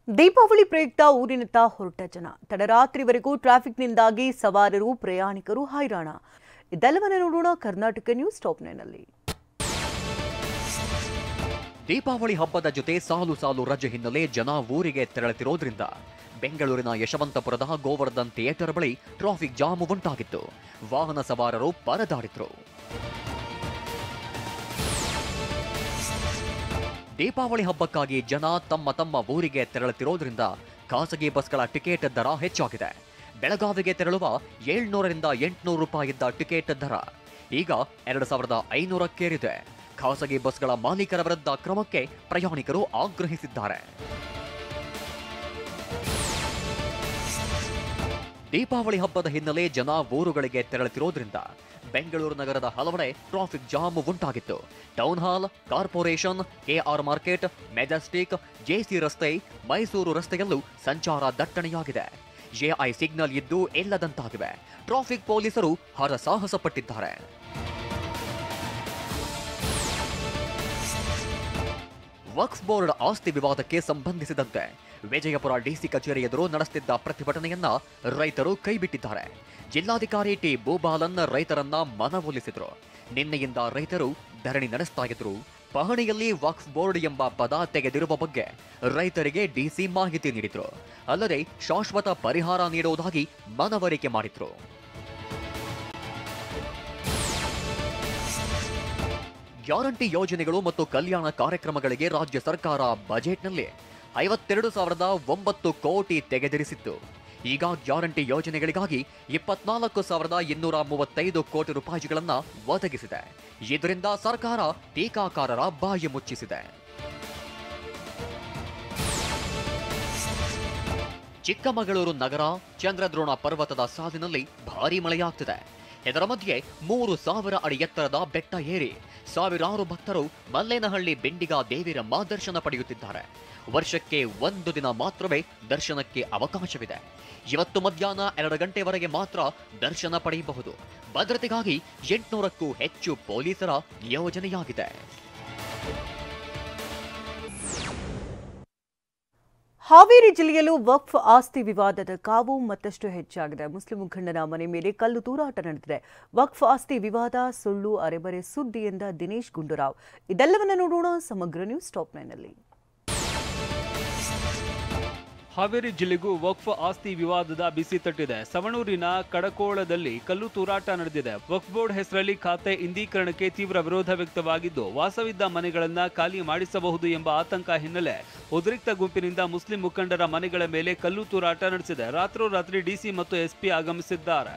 ದೀಪಾವಳಿ ಪ್ರಯುಕ್ತ ಊರಿನತ್ತ ಹೊರಟ ಜನ ತಡರಾತ್ರಿವರೆಗೂ ಟ್ರಾಫಿಕ್ನಿಂದಾಗಿ ಸವಾರರು ಪ್ರಯಾಣಿಕರು ಹೈರಾಣ ಇದೆಲ್ಲವನ್ನ ನೋಡೋಣ ಕರ್ನಾಟಕ ನ್ಯೂಸ್ ಟಾಪ್ ನೈನಲ್ಲಿ ದೀಪಾವಳಿ ಹಬ್ಬದ ಜೊತೆ ಸಾಲು ಸಾಲು ರಜೆ ಹಿನ್ನೆಲೆ ಜನ ಊರಿಗೆ ತೆರಳುತ್ತಿರೋದ್ರಿಂದ ಬೆಂಗಳೂರಿನ ಯಶವಂತಪುರದ ಗೋವರ್ಧನ್ ಥಿಯೇಟರ್ ಬಳಿ ಟ್ರಾಫಿಕ್ ಜಾಮ್ ಉಂಟಾಗಿತ್ತು ವಾಹನ ಸವಾರರು ಪರದಾಡಿದ್ರು ದೀಪಾವಳಿ ಹಬ್ಬಕ್ಕಾಗಿ ಜನ ತಮ್ಮ ತಮ್ಮ ಊರಿಗೆ ತೆರಳುತ್ತಿರೋದ್ರಿಂದ ಖಾಸಗಿ ಬಸ್ಗಳ ಟಿಕೆಟ್ ದರ ಹೆಚ್ಚಾಗಿದೆ ಬೆಳಗಾವಿಗೆ ತೆರಳುವ ಏಳ್ನೂರರಿಂದ ಎಂಟುನೂರು ರೂಪಾಯಿ ಇದ್ದ ಟಿಕೆಟ್ ದರ ಈಗ ಎರಡು ಸಾವಿರದ ಐನೂರಕ್ಕೇರಿದೆ ಖಾಸಗಿ ಬಸ್ಗಳ ಮಾಲೀಕರ ವಿರುದ್ಧ ಕ್ರಮಕ್ಕೆ ಪ್ರಯಾಣಿಕರು ಆಗ್ರಹಿಸಿದ್ದಾರೆ ದೀಪಾವಳಿ ಹಬ್ಬದ ಹಿನ್ನೆಲೆ ಜನ ಊರುಗಳಿಗೆ ತೆರಳುತ್ತಿರೋದ್ರಿಂದ ಬೆಂಗಳೂರು ನಗರದ ಹಲವೆಡೆ ಟ್ರಾಫಿಕ್ ಜಾಮ್ ಉಂಟಾಗಿತ್ತು town hall corporation KR market majestic JC ರಸ್ತೆ ಮೈಸೂರು ರಸ್ತೆಯಲ್ಲೂ ಸಂಚಾರ ದಟ್ಟಣೆಯಾಗಿದೆ ಎಐ ಸಿಗ್ನಲ್ ಇದ್ದು ಇಲ್ಲದಂತಾಗಿವೆ ಟ್ರಾಫಿಕ್ ಪೊಲೀಸರು ಹರಸಾಹಸ ಪಟ್ಟಿದ್ದಾರೆ ವಕ್ಫ್ ಬೋರ್ಡ್ ಆಸ್ತಿ ವಿವಾದಕ್ಕೆ ಸಂಬಂಧಿಸಿದಂತೆ ವಿಜಯಪುರ ಡಿಸಿ ಕಚೇರಿ ಎದುರು ನಡೆಸುತ್ತಿದ್ದ ಪ್ರತಿಭಟನೆಯನ್ನ ರೈತರು ಕೈಬಿಟ್ಟಿದ್ದಾರೆ ಜಿಲ್ಲಾಧಿಕಾರಿ ಟಿ ಭೂಬಾಲನ್ ರೈತರನ್ನ ಮನವೊಲಿಸಿದ್ರು ನಿನ್ನೆಯಿಂದ ರೈತರು ಧರಣಿ ನಡೆಸ್ತಾ ಇದ್ರು ಪಹಣಿಯಲ್ಲಿ ವಕ್ಫ್ ಬೋರ್ಡ್ ಎಂಬ ಪದ ತೆಗೆದಿರುವ ಬಗ್ಗೆ ರೈತರಿಗೆ ಡಿಸಿ ಮಾಹಿತಿ ನೀಡಿದ್ರು ಅಲ್ಲದೆ ಶಾಶ್ವತ ಪರಿಹಾರ ನೀಡುವುದಾಗಿ ಮನವರಿಕೆ ಮಾಡಿದ್ರು ಗ್ಯಾರಂಟಿ ಯೋಜನೆಗಳು ಮತ್ತು ಕಲ್ಯಾಣ ಕಾರ್ಯಕ್ರಮಗಳಿಗೆ ರಾಜ್ಯ ಸರ್ಕಾರ ಬಜೆಟ್ನಲ್ಲಿ ಐವತ್ತೆರಡು ಸಾವಿರದ ಒಂಬತ್ತು ಕೋಟಿ ತೆಗೆದಿರಿಸಿತ್ತು ಈಗ ಗ್ಯಾರಂಟಿ ಯೋಜನೆಗಳಿಗಾಗಿ ಇಪ್ಪತ್ನಾಲ್ಕು ಸಾವಿರದ ಇನ್ನೂರ ಮೂವತ್ತೈದು ಕೋಟಿ ರೂಪಾಯಿಗಳನ್ನ ಒದಗಿಸಿದೆ ಇದರಿಂದ ಸರ್ಕಾರ ಟೀಕಾಕಾರರ ಬಾಯಿ ಮುಚ್ಚಿಸಿದೆ ಚಿಕ್ಕಮಗಳೂರು ನಗರ ಚಂದ್ರದ್ರೋಣ ಪರ್ವತದ ಸಾಲಿನಲ್ಲಿ ಭಾರೀ ಮಳೆಯಾಗ್ತಿದೆ ಇದರ ಮಧ್ಯೆ ಮೂರು ಸಾವಿರ ಅಡಿ ಎತ್ತರದ ಬೆಟ್ಟ ಏರಿ ಸಾವಿರಾರು ಭಕ್ತರು ಮಲ್ಲೇನಹಳ್ಳಿ ಬೆಂಡಿಗ ದೇವಿರಮ್ಮ ದರ್ಶನ ಪಡೆಯುತ್ತಿದ್ದಾರೆ ವರ್ಷಕ್ಕೆ ಒಂದು ದಿನ ಮಾತ್ರವೇ ದರ್ಶನಕ್ಕೆ ಅವಕಾಶವಿದೆ ಇವತ್ತು ಮಧ್ಯಾಹ್ನ ಎರಡು ಗಂಟೆವರೆಗೆ ಮಾತ್ರ ದರ್ಶನ ಪಡೆಯಬಹುದು ಭದ್ರತೆಗಾಗಿ ಎಂಟುನೂರಕ್ಕೂ ಹೆಚ್ಚು ಪೊಲೀಸರ ನಿಯೋಜನೆಯಾಗಿದೆ ಹಾವೇರಿ ಜಿಲ್ಲೆಯಲ್ಲೂ ವಕ್ಫ್ ಆಸ್ತಿ ವಿವಾದದ ಕಾವು ಮತ್ತಷ್ಟು ಹೆಚ್ಚಾಗಿದೆ ಮುಸ್ಲಿಂ ಮುಖಂಡನ ಮನೆ ಮೇಲೆ ಕಲ್ಲು ತೂರಾಟ ನಡೆದಿದೆ ವಕ್ಫ್ ಆಸ್ತಿ ವಿವಾದ ಸುಳ್ಳು ಅರೆಬರೆ ಸುದ್ದಿ ಎಂದ ದಿನೇಶ್ ಗುಂಡೂರಾವ್ ಇದೆಲ್ಲವನ್ನ ನೋಡೋಣ ಸಮಗ್ರ ನ್ಯೂಸ್ ಟಾಪ್ ನೈನಲ್ಲಿ ಹಾವೇರಿ ಜಿಲ್ಲೆಗೂ ವಕ್ಫ್ ಆಸ್ತಿ ವಿವಾದದ ಬಿಸಿ ತಟ್ಟಿದೆ ಸವಣೂರಿನ ಕಡಕೋಳದಲ್ಲಿ ಕಲ್ಲು ತೂರಾಟ ನಡೆದಿದೆ ವಕ್ಫ್ ಬೋರ್ಡ್ ಹೆಸರಲ್ಲಿ ಖಾತೆ ಇಂದೀಕರಣಕ್ಕೆ ತೀವ್ರ ವಿರೋಧ ವ್ಯಕ್ತವಾಗಿದ್ದು ವಾಸವಿದ್ದ ಮನೆಗಳನ್ನ ಖಾಲಿ ಮಾಡಿಸಬಹುದು ಎಂಬ ಆತಂಕ ಹಿನ್ನೆಲೆ ಉದ್ರಿಕ್ತ ಗುಂಪಿನಿಂದ ಮುಸ್ಲಿಂ ಮುಖಂಡರ ಮನೆಗಳ ಮೇಲೆ ಕಲ್ಲು ತೂರಾಟ ನಡೆಸಿದೆ ರಾತ್ರೋರಾತ್ರಿ ಡಿಸಿ ಮತ್ತು ಎಸ್ಪಿ ಆಗಮಿಸಿದ್ದಾರೆ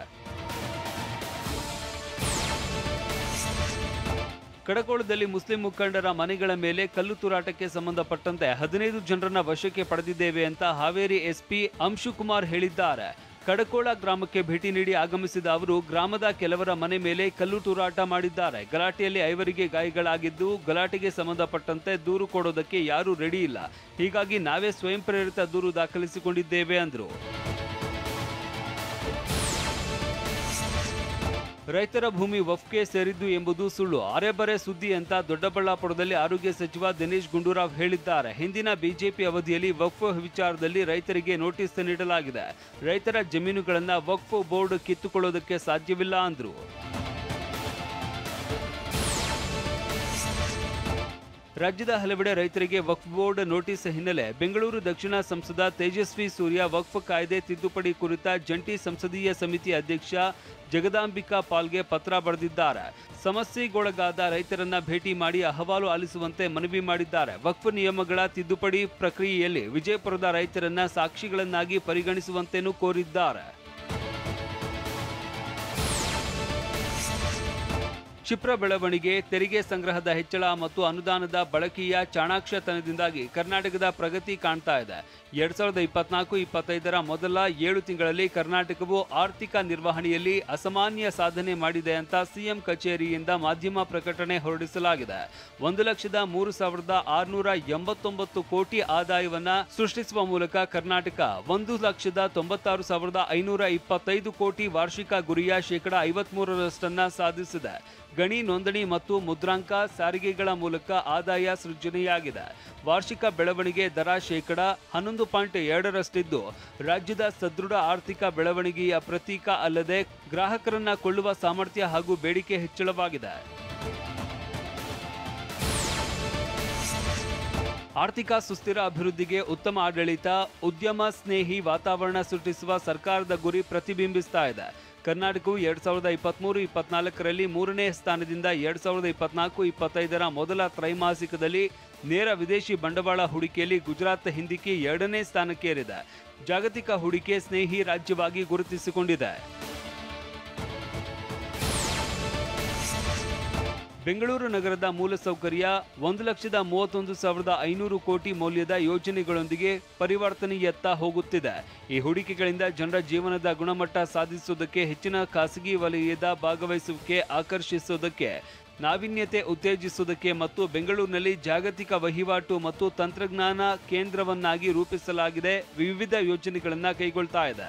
ಕಡಕೋಳದಲ್ಲಿ ಮುಸ್ಲಿಂ ಮುಖಂಡರ ಮನೆಗಳ ಮೇಲೆ ಕಲ್ಲು ತೂರಾಟಕ್ಕೆ ಸಂಬಂಧಪಟ್ಟಂತೆ ಹದಿನೈದು ಜನರನ್ನ ವಶಕ್ಕೆ ಪಡೆದಿದ್ದೇವೆ ಅಂತ ಹಾವೇರಿ ಎಸ್ಪಿ ಅಂಶುಕುಮಾರ್ ಹೇಳಿದ್ದಾರೆ ಕಡಕೋಳ ಗ್ರಾಮಕ್ಕೆ ಭೇಟಿ ನೀಡಿ ಆಗಮಿಸಿದ ಅವರು ಗ್ರಾಮದ ಕೆಲವರ ಮನೆ ಮೇಲೆ ಕಲ್ಲು ತೂರಾಟ ಮಾಡಿದ್ದಾರೆ ಗಲಾಟೆಯಲ್ಲಿ ಐವರಿಗೆ ಗಾಯಗಳಾಗಿದ್ದು ಗಲಾಟೆಗೆ ಸಂಬಂಧಪಟ್ಟಂತೆ ದೂರು ಕೊಡೋದಕ್ಕೆ ಯಾರೂ ರೆಡಿ ಇಲ್ಲ ಹೀಗಾಗಿ ನಾವೇ ಸ್ವಯಂ ಪ್ರೇರಿತ ದೂರು ದಾಖಲಿಸಿಕೊಂಡಿದ್ದೇವೆ ಅಂದರು ರೈತರ ಭೂಮಿ ವಫ್ಗೆ ಸೇರಿದ್ದು ಎಂಬುದು ಸುಳ್ಳು ಅರೆಬರೆ ಸುದ್ದಿ ಅಂತ ದೊಡ್ಡಬಳ್ಳಾಪುರದಲ್ಲಿ ಆರೋಗ್ಯ ಸಚಿವ ದಿನೇಶ್ ಗುಂಡೂರಾವ್ ಹೇಳಿದ್ದಾರೆ ಹಿಂದಿನ ಬಿಜೆಪಿ ಅವಧಿಯಲ್ಲಿ ವಕ್ಫ್ ವಿಚಾರದಲ್ಲಿ ರೈತರಿಗೆ ನೋಟಿಸ್ ನೀಡಲಾಗಿದೆ ರೈತರ ಜಮೀನುಗಳನ್ನ ವಕ್ಫ್ ಬೋರ್ಡ್ ಕಿತ್ತುಕೊಳ್ಳೋದಕ್ಕೆ ಸಾಧ್ಯವಿಲ್ಲ ಅಂದ್ರು ರಾಜ್ಯದ ಹಲವೆಡೆ ರೈತರಿಗೆ ವಕ್ಫ್ ಬೋರ್ಡ್ ನೋಟಿಸ್ ಹಿನ್ನೆಲೆ ಬೆಂಗಳೂರು ದಕ್ಷಿಣ ಸಂಸದ ತೇಜಸ್ವಿ ಸೂರ್ಯ ವಕ್ಫ್ ಕಾಯ್ದೆ ತಿದ್ದುಪಡಿ ಕುರಿತ ಜಂಟಿ ಸಂಸದೀಯ ಸಮಿತಿ ಅಧ್ಯಕ್ಷ ಜಗದಾಂಬಿಕಾ ಪಾಲ್ಗೆ ಪತ್ರ ಬರೆದಿದ್ದಾರೆ ಸಮಸ್ಯೆಗೊಳಗಾದ ರೈತರನ್ನ ಭೇಟಿ ಮಾಡಿ ಅಹವಾಲು ಆಲಿಸುವಂತೆ ಮನವಿ ಮಾಡಿದ್ದಾರೆ ವಕ್ಫ್ ನಿಯಮಗಳ ತಿದ್ದುಪಡಿ ಪ್ರಕ್ರಿಯೆಯಲ್ಲಿ ವಿಜಯಪುರದ ರೈತರನ್ನ ಸಾಕ್ಷಿಗಳನ್ನಾಗಿ ಪರಿಗಣಿಸುವಂತೆನೂ ಕೋರಿದ್ದಾರೆ ಕ್ಷಿಪ್ರ ಬೆಳವಣಿಗೆ ತೆರಿಗೆ ಸಂಗ್ರಹದ ಹೆಚ್ಚಳ ಮತ್ತು ಅನುದಾನದ ಬಳಕೆಯ ಚಾಣಾಕ್ಷತನದಿಂದಾಗಿ ಕರ್ನಾಟಕದ ಪ್ರಗತಿ ಕಾಣ್ತಾ ಇದೆ ಎರಡ್ ಸಾವಿರದ ಇಪ್ಪತ್ನಾಲ್ಕು ಇಪ್ಪತ್ತೈದರ ಮೊದಲ ಏಳು ತಿಂಗಳಲ್ಲಿ ಕರ್ನಾಟಕವು ಆರ್ಥಿಕ ನಿರ್ವಹಣೆಯಲ್ಲಿ ಅಸಾಮಾನ್ಯ ಸಾಧನೆ ಮಾಡಿದೆ ಅಂತ ಸಿಎಂ ಕಚೇರಿಯಿಂದ ಮಾಧ್ಯಮ ಪ್ರಕಟಣೆ ಹೊರಡಿಸಲಾಗಿದೆ ಒಂದು ಲಕ್ಷದ ಮೂರು ಸಾವಿರದ ಆರುನೂರ ಎಂಬತ್ತೊಂಬತ್ತು ಕೋಟಿ ಆದಾಯವನ್ನ ಸೃಷ್ಟಿಸುವ ಮೂಲಕ ಕರ್ನಾಟಕ ಒಂದು ಲಕ್ಷದ ತೊಂಬತ್ತಾರು ಸಾವಿರದ ಐನೂರ ಇಪ್ಪತ್ತೈದು ಕೋಟಿ ವಾರ್ಷಿಕ ಗುರಿಯ ಶೇಕಡ ಐವತ್ಮೂರರಷ್ಟನ್ನ ಸಾಧಿಸಿದೆ ಗಣಿ ನೋಂದಣಿ ಮತ್ತು ಮುದ್ರಾಂಕ ಸಾರಿಗೆಗಳ ಮೂಲಕ ಆದಾಯ ಸೃಜನೆಯಾಗಿದೆ ವಾರ್ಷಿಕ ಬೆಳವಣಿಗೆ ದರ ಶೇಕಡ ಹನ್ನೊಂದು ಪಾಯಿಂಟ್ ಎರಡರಷ್ಟಿದ್ದು ರಾಜ್ಯದ ಸದೃಢ ಆರ್ಥಿಕ ಬೆಳವಣಿಗೆಯ ಪ್ರತೀಕ ಅಲ್ಲದೆ ಗ್ರಾಹಕರನ್ನ ಕೊಳ್ಳುವ ಸಾಮರ್ಥ್ಯ ಹಾಗೂ ಬೇಡಿಕೆ ಹೆಚ್ಚಳವಾಗಿದೆ ಆರ್ಥಿಕ ಸುಸ್ಥಿರ ಅಭಿವೃದ್ಧಿಗೆ ಉತ್ತಮ ಆಡಳಿತ ಉದ್ಯಮ ಸ್ನೇಹಿ ವಾತಾವರಣ ಸೃಷ್ಟಿಸುವ ಸರ್ಕಾರದ ಗುರಿ ಪ್ರತಿಬಿಂಬಿಸ್ತಾ ಇದೆ ಕರ್ನಾಟಕವು ಎರಡ್ ಸಾವಿರದ ಇಪ್ಪತ್ಮೂರು ಇಪ್ಪತ್ನಾಲ್ಕರಲ್ಲಿ ಮೂರನೇ ಸ್ಥಾನದಿಂದ ಎರಡ್ ಸಾವಿರದ ಇಪ್ಪತ್ನಾಲ್ಕು ಇಪ್ಪತ್ತೈದರ ಮೊದಲ ತ್ರೈಮಾಸಿಕದಲ್ಲಿ ನೇರ ವಿದೇಶಿ ಬಂಡವಾಳ ಹೂಡಿಕೆಯಲ್ಲಿ ಗುಜರಾತ್ ಹಿಂದಿಕ್ಕಿ ಎರಡನೇ ಸ್ಥಾನಕ್ಕೇರಿದೆ ಜಾಗತಿಕ ಹೂಡಿಕೆ ಸ್ನೇಹಿ ರಾಜ್ಯವಾಗಿ ಗುರುತಿಸಿಕೊಂಡಿದೆ ಬೆಂಗಳೂರು ನಗರದ ಮೂಲಸೌಕರ್ಯ ಒಂದು ಲಕ್ಷದ ಮೂವತ್ತೊಂದು ಸಾವಿರದ ಐನೂರು ಕೋಟಿ ಮೌಲ್ಯದ ಯೋಜನೆಗಳೊಂದಿಗೆ ಪರಿವರ್ತನೆಯತ್ತ ಹೋಗುತ್ತಿದೆ ಈ ಹೂಡಿಕೆಗಳಿಂದ ಜನರ ಜೀವನದ ಗುಣಮಟ್ಟ ಸಾಧಿಸುವುದಕ್ಕೆ ಹೆಚ್ಚಿನ ಖಾಸಗಿ ವಲಯದ ಭಾಗವಹಿಸುವಿಕೆ ಆಕರ್ಷಿಸುವುದಕ್ಕೆ ನಾವೀನ್ಯತೆ ಉತ್ತೇಜಿಸುವುದಕ್ಕೆ ಮತ್ತು ಬೆಂಗಳೂರಿನಲ್ಲಿ ಜಾಗತಿಕ ವಹಿವಾಟು ಮತ್ತು ತಂತ್ರಜ್ಞಾನ ಕೇಂದ್ರವನ್ನಾಗಿ ರೂಪಿಸಲಾಗಿದೆ ವಿವಿಧ ಯೋಜನೆಗಳನ್ನು ಕೈಗೊಳ್ತಾ ಇದೆ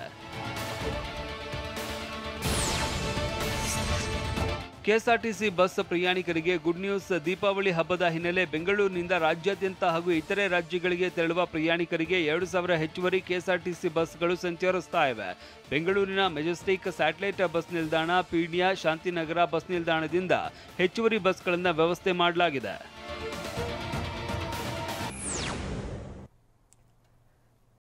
ಕೆಎಸ್ಆರ್ಟಿಸಿ ಬಸ್ ಪ್ರಯಾಣಿಕರಿಗೆ ಗುಡ್ ನ್ಯೂಸ್ ದೀಪಾವಳಿ ಹಬ್ಬದ ಹಿನ್ನೆಲೆ ಬೆಂಗಳೂರಿನಿಂದ ರಾಜ್ಯಾದ್ಯಂತ ಹಾಗೂ ಇತರೆ ರಾಜ್ಯಗಳಿಗೆ ತೆರಳುವ ಪ್ರಯಾಣಿಕರಿಗೆ ಎರಡು ಸಾವಿರ ಹೆಚ್ಚುವರಿ ಕೆಎಸ್ಆರ್ಟಿಸಿ ಬಸ್ಗಳು ಸಂಚರಿಸ್ತಾ ಇವೆ ಬೆಂಗಳೂರಿನ ಮೆಜೆಸ್ಟಿಕ್ ಸ್ಯಾಟಲೈಟ್ ಬಸ್ ನಿಲ್ದಾಣ ಪೀಣ್ಯ ಶಾಂತಿನಗರ ಬಸ್ ನಿಲ್ದಾಣದಿಂದ ಹೆಚ್ಚುವರಿ ಬಸ್ಗಳನ್ನು ವ್ಯವಸ್ಥೆ ಮಾಡಲಾಗಿದೆ